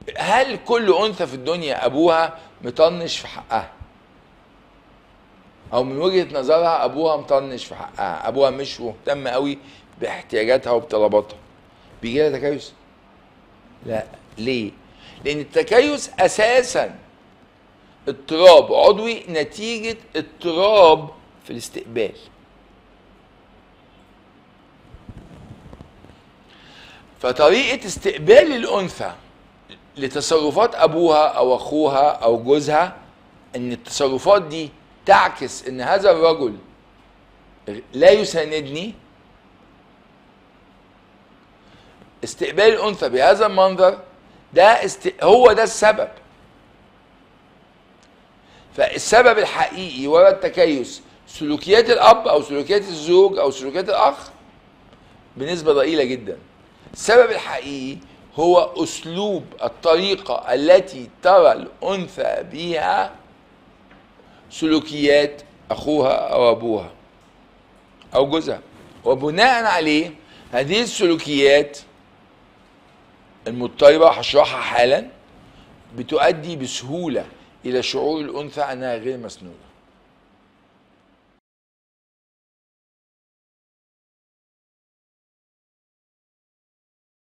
هل كل انثى في الدنيا ابوها مطنش في حقها او من وجهه نظرها ابوها مطنش في حقها ابوها مش مهتم قوي باحتياجاتها وبطلباتها بيجي لها تكيس لا ليه لان التكيس اساسا اضطراب عضوي نتيجه اضطراب في الاستقبال فطريقه استقبال الانثى لتصرفات ابوها او اخوها او جوزها ان التصرفات دي تعكس ان هذا الرجل لا يساندني استقبال الانثى بهذا المنظر ده است... هو ده السبب فالسبب الحقيقي وراء التكيس سلوكيات الاب او سلوكيات الزوج او سلوكيات الاخ بنسبه ضئيله جدا السبب الحقيقي هو اسلوب الطريقه التي ترى الانثى بها سلوكيات اخوها او ابوها او جوزها وبناء عليه هذه السلوكيات المضطربه هشرحها حالا بتؤدي بسهوله الى شعور الانثى انها غير مسنوده